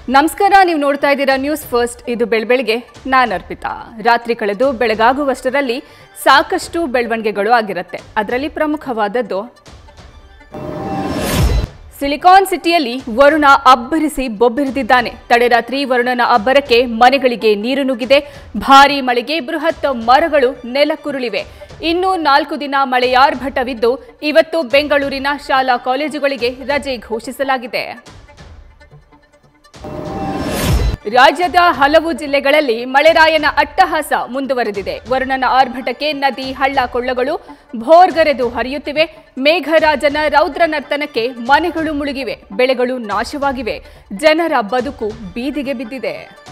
ನಮಸ್ಕಾರ ನೀವು ನೋಡ್ತಾ ಇದ್ದೀರಾ ನ್ಯೂಸ್ ಫಸ್ಟ್ ಇದು ಬೆಳಬೆಳಗ್ಗೆ ನಾನು ಅರ್ಪಿತಾ ರಾತ್ರಿ ಕಳೆದು ಬೆಳಗಾಗುವಷ್ಟರಲ್ಲಿ ಸಾಕಷ್ಟು ಬೆಳವಣಿಗೆಗಳು ಆಗಿರುತ್ತೆ ಅದರಲ್ಲಿ ಪ್ರಮುಖವಾದದ್ದು ಸಿಲಿಕಾನ್ ಸಿಟಿಯಲ್ಲಿ ವರುಣ ಅಬ್ಬರಿಸಿ ಬೊಬ್ಬೆರೆದಿದ್ದಾನೆ ತಡೆರಾತ್ರಿ ವರುಣನ ಅಬ್ಬರಕ್ಕೆ ಮನೆಗಳಿಗೆ ನೀರು ನುಗ್ಗಿದೆ ಭಾರೀ ಮಳೆಗೆ ಬೃಹತ್ ಮರಗಳು ನೆಲಕ್ಕುರುಳಿವೆ ಇನ್ನು ನಾಲ್ಕು ದಿನ ಮಳೆಯಾರ್ಭಟವಿದ್ದು ಇವತ್ತು ಬೆಂಗಳೂರಿನ ಶಾಲಾ ಕಾಲೇಜುಗಳಿಗೆ ರಜೆ ಘೋಷಿಸಲಾಗಿದೆ ರಾಜ್ಯದ ಹಲವು ಜಿಲ್ಲೆಗಳಲ್ಲಿ ಮಳೆರಾಯನ ಅಟ್ಟಹಾಸ ಮುಂದುವರೆದಿದೆ ವರುಣನ ಆರ್ಭಟಕ್ಕೆ ನದಿ ಹಳ್ಳ ಕೊಳ್ಳಗಳು ಭೋರ್ಗರೆದು ಹರಿಯುತ್ತಿವೆ ಮೇಘರಾಜನ ರೌದ್ರ ನರ್ತನಕ್ಕೆ ಮನೆಗಳು ಮುಳುಗಿವೆ ಬೆಳೆಗಳು ನಾಶವಾಗಿವೆ ಜನರ ಬದುಕು ಬೀದಿಗೆ ಬಿದ್ದಿದೆ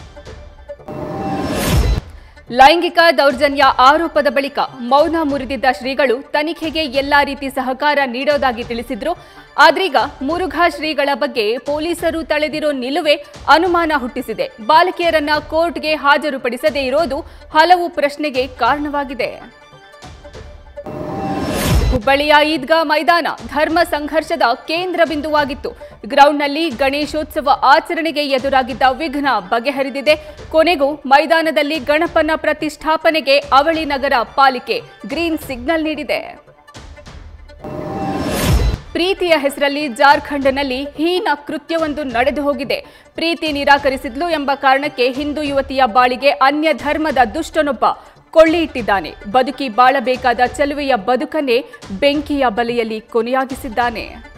ಲೈಂಗಿಕ ದೌರ್ಜನ್ಯ ಆರೋಪದ ಬಳಿಕ ಮೌನ ಮುರಿದಿದ್ದ ಶ್ರೀಗಳು ತನಿಖೆಗೆ ಎಲ್ಲಾ ರೀತಿ ಸಹಕಾರ ನೀಡೋದಾಗಿ ತಿಳಿಸಿದ್ರು ಆದ್ರೀಗ ಮುರುಘಾ ಶ್ರೀಗಳ ಬಗ್ಗೆ ಪೊಲೀಸರು ತಳೆದಿರೋ ನಿಲುವೆ ಅನುಮಾನ ಹುಟ್ಟಿಸಿದೆ ಬಾಲಕಿಯರನ್ನ ಕೋರ್ಟ್ಗೆ ಹಾಜರುಪಡಿಸದೇ ಇರೋದು ಹಲವು ಪ್ರಶ್ನೆಗೆ ಕಾರಣವಾಗಿದೆ ಹುಬ್ಬಳ್ಳಿಯ ಈದ್ಗಾ ಮೈದಾನ ಧರ್ಮ ಸಂಘರ್ಷದ ಕೇಂದ್ರ ಬಿಂದುವಾಗಿತ್ತು ಗ್ರೌಂಡ್ನಲ್ಲಿ ಗಣೇಶೋತ್ಸವ ಆಚರಣೆಗೆ ಎದುರಾಗಿದ್ದ ವಿಘ್ನ ಬಗೆಹರಿದಿದೆ ಕೊನೆಗೂ ಮೈದಾನದಲ್ಲಿ ಗಣಪನ ಪ್ರತಿಷ್ಠಾಪನೆಗೆ ಅವಳಿ ನಗರ ಪಾಲಿಕೆ ಗ್ರೀನ್ ಸಿಗ್ನಲ್ ನೀಡಿದೆ ಪ್ರೀತಿಯ ಹೆಸರಲ್ಲಿ ಜಾರ್ಖಂಡ್ನಲ್ಲಿ ಹೀನ ಕೃತ್ಯವೊಂದು ನಡೆದು ಹೋಗಿದೆ ಪ್ರೀತಿ ನಿರಾಕರಿಸಿದ್ಲು ಎಂಬ ಕಾರಣಕ್ಕೆ ಹಿಂದೂ ಯುವತಿಯ ಬಾಳಿಗೆ ಅನ್ಯ ಧರ್ಮದ ದುಷ್ಟನೊಬ್ಬ ಕೊಳ್ಳಿ ಇಟ್ಟಿದ್ದಾನೆ ಬದುಕಿ ಬಾಳಬೇಕಾದ ಚೆಲುವೆಯ ಬದುಕನ್ನೇ ಬೆಂಕಿಯ ಬಲೆಯಲ್ಲಿ ಕೊನೆಯಾಗಿಸಿದ್ದಾನೆ